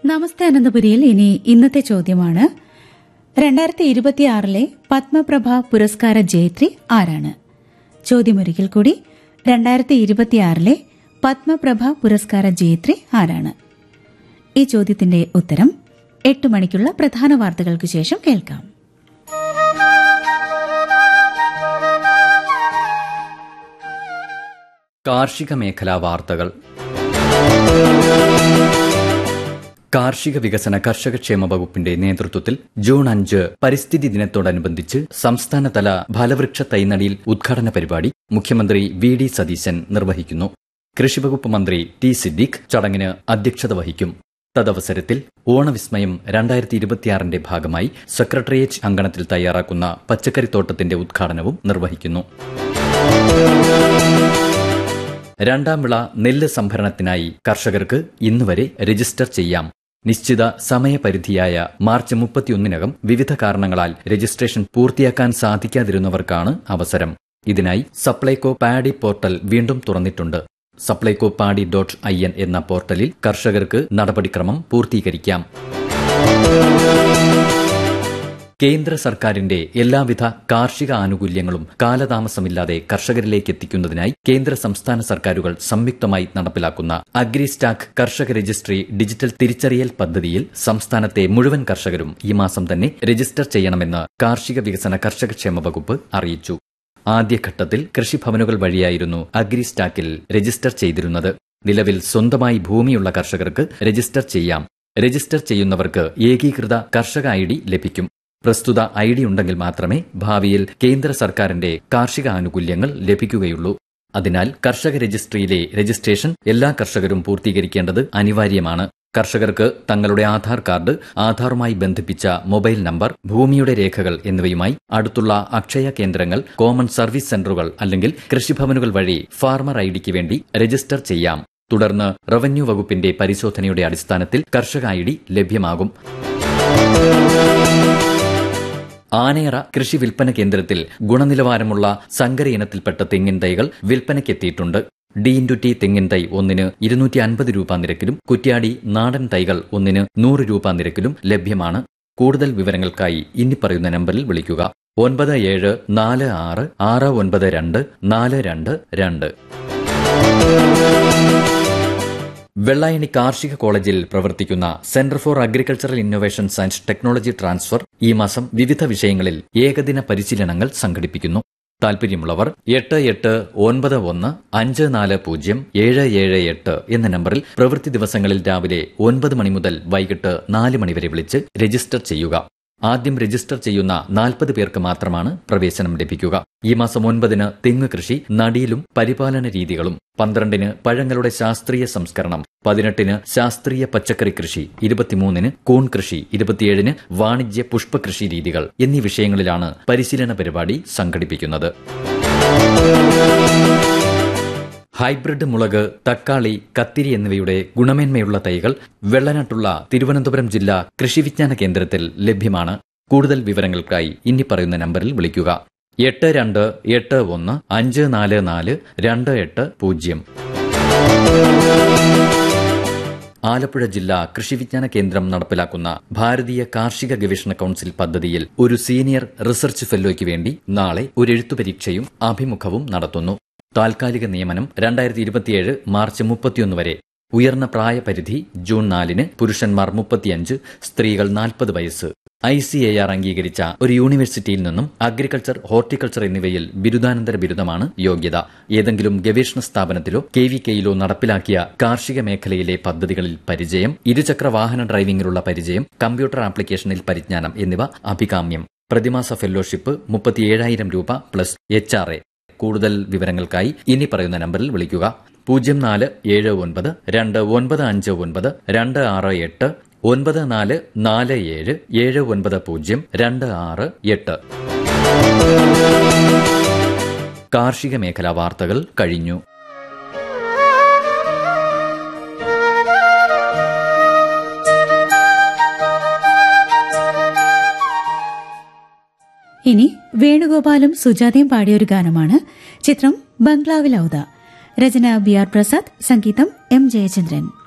നമസ്തേ അനന്തപുരിയിൽ ഇനി ഇന്നത്തെ ചോദ്യമാണ് രണ്ടായിരത്തി ഇരുപത്തിയാറിലെ പത്മപ്രഭ പുരസ്കാര ജേത്രി ആരാണ് ചോദ്യമൊരിക്കൽ കൂടി രണ്ടായിരത്തി ഇരുപത്തിയാറിലെ പത്മപ്രഭ പുരസ്കാര ജേത്രി ആരാണ് ഈ ചോദ്യത്തിന്റെ ഉത്തരം എട്ട് മണിക്കുള്ള പ്രധാന വാർത്തകൾക്ക് ശേഷം കേൾക്കാം കാർഷിക മേഖലാ വാർത്തകൾ കാർഷിക വികസന കർഷകക്ഷേമ വകുപ്പിന്റെ നേതൃത്വത്തിൽ ജൂൺ അഞ്ച് പരിസ്ഥിതി ദിനത്തോടനുബന്ധിച്ച് സംസ്ഥാനതല ഫലവൃക്ഷ തൈനടിയിൽ ഉദ്ഘാടന പരിപാടി മുഖ്യമന്ത്രി വി ഡി സതീശൻ നിർവഹിക്കുന്നു കൃഷിവകുപ്പ് മന്ത്രി ടി സിദ്ദീഖ് ചടങ്ങിന് അധ്യക്ഷത വഹിക്കും തദവസരത്തിൽ ഓണവിസ്മയം രണ്ടായിരത്തി ഇരുപത്തിയാറിന്റെ ഭാഗമായി സെക്രട്ടേറിയറ്റ് അങ്കണത്തിൽ തയ്യാറാക്കുന്ന പച്ചക്കറിത്തോട്ടത്തിന്റെ ഉദ്ഘാടനവും നിർവഹിക്കുന്നു രണ്ടാം വിള നെല്ല് സംഭരണത്തിനായി കർഷകർക്ക് ഇന്നുവരെ രജിസ്റ്റർ ചെയ്യാം നിശ്ചിത സമയപരിധിയായ മാർച്ച് മുപ്പത്തിയൊന്നിനകം വിവിധ കാരണങ്ങളാൽ രജിസ്ട്രേഷൻ പൂർത്തിയാക്കാൻ സാധിക്കാതിരുന്നവർക്കാണ് അവസരം ഇതിനായി സപ്ലൈകോ പാഡി പോർട്ടൽ വീണ്ടും തുറന്നിട്ടുണ്ട് Supplyco paddy dot I N എന്ന പോർട്ടലിൽ കർഷകർക്ക് നടപടിക്രമം പൂർത്തീകരിക്കാം കേന്ദ്ര സർക്കാരിന്റെ എല്ലാവിധ കാർഷിക ആനുകൂല്യങ്ങളും കാലതാമസമില്ലാതെ കർഷകരിലേക്ക് എത്തിക്കുന്നതിനായി കേന്ദ്ര സംസ്ഥാന സർക്കാരുകൾ സംയുക്തമായി നടപ്പിലാക്കുന്ന അഗ്രിസ്റ്റാക്ക് കർഷക രജിസ്ട്രി ഡിജിറ്റൽ തിരിച്ചറിയൽ പദ്ധതിയിൽ സംസ്ഥാനത്തെ മുഴുവൻ കർഷകരും ഈ മാസം തന്നെ രജിസ്റ്റർ ചെയ്യണമെന്ന് കാർഷിക വികസന കർഷകക്ഷേമ വകുപ്പ് അറിയിച്ചു ആദ്യഘട്ടത്തിൽ കൃഷിഭവനുകൾ വഴിയായിരുന്നു അഗ്രിസ്റ്റാക്കിൽ രജിസ്റ്റർ ചെയ്തിരുന്നത് നിലവിൽ സ്വന്തമായി ഭൂമിയുള്ള കർഷകർക്ക് രജിസ്റ്റർ ചെയ്യാം രജിസ്റ്റർ ചെയ്യുന്നവർക്ക് ഏകീകൃത കർഷക ഐ ഡി ലഭിക്കും പ്രസ്തുത ഐ ഡി ഉണ്ടെങ്കിൽ മാത്രമേ ഭാവിയിൽ കേന്ദ്ര സർക്കാരിന്റെ കാർഷിക ആനുകൂല്യങ്ങൾ ലഭിക്കുകയുള്ളൂ അതിനാൽ കർഷക രജിസ്ട്രിയിലെ രജിസ്ട്രേഷൻ എല്ലാ കർഷകരും പൂർത്തീകരിക്കേണ്ടത് അനിവാര്യമാണ് കർഷകർക്ക് തങ്ങളുടെ ആധാർ കാർഡ് ആധാറുമായി ബന്ധിപ്പിച്ച മൊബൈൽ നമ്പർ ഭൂമിയുടെ രേഖകൾ എന്നിവയുമായി അടുത്തുള്ള അക്ഷയ കേന്ദ്രങ്ങൾ കോമൺ സർവീസ് സെന്ററുകൾ അല്ലെങ്കിൽ കൃഷിഭവനുകൾ വഴി ഫാർമർ ഐ ഡിക്ക് വേണ്ടി രജിസ്റ്റർ ചെയ്യാം തുടർന്ന് റവന്യൂ വകുപ്പിന്റെ പരിശോധനയുടെ അടിസ്ഥാനത്തിൽ കർഷക ഐ ഡി ലഭ്യമാകും ആനയറ കൃഷി വിൽപ്പന കേന്ദ്രത്തിൽ ഗുണനിലവാരമുള്ള സങ്കര ഇനത്തിൽപ്പെട്ട തെങ്ങിൻ തൈകൾ വിൽപ്പനയ്ക്കെത്തിയിട്ടുണ്ട് ഡി ഇൻറ്റു ടി തെങ്ങിൻ തൈ ഒന്നിന് ഇരുന്നൂറ്റി അൻപത് രൂപ നിരക്കിലും കുറ്റ്യാടി നാടൻ തൈകൾ ഒന്നിന് നൂറ് രൂപ നിരക്കിലും ലഭ്യമാണ് കൂടുതൽ വിവരങ്ങൾക്കായി ഇനി പറയുന്ന നമ്പറിൽ വിളിക്കുക ഒൻപത് ഏഴ് നാല് ആറ് ആറ് ഒൻപത് രണ്ട് നാല് രണ്ട് രണ്ട് വെള്ളായണി കാർഷിക കോളേജിൽ പ്രവർത്തിക്കുന്ന centre for agricultural innovations and technology transfer ഈ മാസം വിവിധ വിഷയങ്ങളിൽ ഏകദിന പരിശീലനങ്ങൾ സംഘടിപ്പിക്കുന്നു താൽപര്യമുള്ളവർ എട്ട് എട്ട് ഒൻപത് ഒന്ന് അഞ്ച് നാല് പൂജ്യം ഏഴ് ഏഴ് എട്ട് എന്ന നമ്പറിൽ പ്രവൃത്തി ദിവസങ്ങളിൽ രാവിലെ ഒൻപത് മണി മുതൽ വൈകിട്ട് നാല് മണിവരെ വിളിച്ച് രജിസ്റ്റർ ചെയ്യുക ആദ്യം രജിസ്റ്റർ ചെയ്യുന്ന നാൽപ്പത് പേർക്ക് മാത്രമാണ് പ്രവേശനം ലഭിക്കുക ഈ മാസം ഒൻപതിന് തെങ്ങ് കൃഷി നടിയിലും പരിപാലന രീതികളും പന്ത്രണ്ടിന് പഴങ്ങളുടെ ശാസ്ത്രീയ സംസ്കരണം പതിനെട്ടിന് ശാസ്ത്രീയ പച്ചക്കറി കൃഷി ഇരുപത്തിമൂന്നിന് കൂൺ കൃഷി ഇരുപത്തിയേഴിന് വാണിജ്യ പുഷ്പകൃഷി രീതികൾ എന്നീ വിഷയങ്ങളിലാണ് പരിശീലന പരിപാടി സംഘടിപ്പിക്കുന്നത് ഹൈബ്രിഡ് മുളക് തക്കാളി കത്തിരി എന്നിവയുടെ ഗുണമേന്മയുള്ള തൈകൾ വെള്ളനാട്ടുള്ള തിരുവനന്തപുരം ജില്ലാ കൃഷിവിജ്ഞാന കേന്ദ്രത്തിൽ ലഭ്യമാണ് കൂടുതൽ വിവരങ്ങൾക്കായി ഇനി പറയുന്ന നമ്പറിൽ വിളിക്കുക എട്ട് രണ്ട് എട്ട് ഒന്ന് അഞ്ച് നാല് നാല് രണ്ട് എട്ട് പൂജ്യം ആലപ്പുഴ ജില്ലാ കൃഷിവിജ്ഞാന കേന്ദ്രം നടപ്പിലാക്കുന്ന ഭാരതീയ കാർഷിക ഗവേഷണ കൌൺസിൽ പദ്ധതിയിൽ ഒരു സീനിയർ റിസർച്ച് ഫെല്ലോയ്ക്ക് വേണ്ടി നാളെ ഒരു എഴുത്തു പരീക്ഷയും അഭിമുഖവും നടത്തുന്നു താൽക്കാലിക നിയമനം രണ്ടായിരത്തി ഇരുപത്തിയേഴ് മാർച്ച് മുപ്പത്തിയൊന്ന് വരെ ഉയർന്ന പ്രായപരിധി ജൂൺ നാലിന് പുരുഷന്മാർ മുപ്പത്തിയഞ്ച് സ്ത്രീകൾ നാൽപ്പത് വയസ്സ് ഐ സി എ ആർ അംഗീകരിച്ച ഒരു യൂണിവേഴ്സിറ്റിയിൽ നിന്നും അഗ്രികൾച്ചർ ഹോർട്ടിക്കൾച്ചർ എന്നിവയിൽ ബിരുദാനന്തര ബിരുദമാണ് യോഗ്യത ഏതെങ്കിലും ഗവേഷണ സ്ഥാപനത്തിലോ കെ വി കെയിലോ നടപ്പിലാക്കിയ കാർഷിക മേഖലയിലെ പദ്ധതികളിൽ പരിചയം ഇരുചക്ര വാഹന ഡ്രൈവിംഗിലുള്ള പരിചയം കമ്പ്യൂട്ടർ ആപ്ലിക്കേഷനിൽ പരിജ്ഞാനം എന്നിവ അഭികാമ്യം പ്രതിമാസ ഫെല്ലോഷിപ്പ് മുപ്പത്തിയേഴായിരം രൂപ പ്ലസ് എച്ച് ആർ എ കൂടുതൽ വിവരങ്ങൾക്കായി ഇനി പറയുന്ന നമ്പറിൽ വിളിക്കുക പൂജ്യം നാല് ഏഴ് ഒൻപത് രണ്ട് ഒൻപത് അഞ്ച് ഒൻപത് രണ്ട് ആറ് എട്ട് ഒൻപത് നാല് നാല് ഏഴ് ഏഴ് ഒൻപത് പൂജ്യം രണ്ട് ആറ് എട്ട് കാർഷിക മേഖലാ വാർത്തകൾ കഴിഞ്ഞു ഇനി വേണുഗോപാലും സുജാതയും പാടിയൊരു ഗാനമാണ് ചിത്രം ബംഗ്ലാവിൽ ഔദ രചന ബി ആർ പ്രസാദ് സംഗീതം എം ജയചന്ദ്രൻ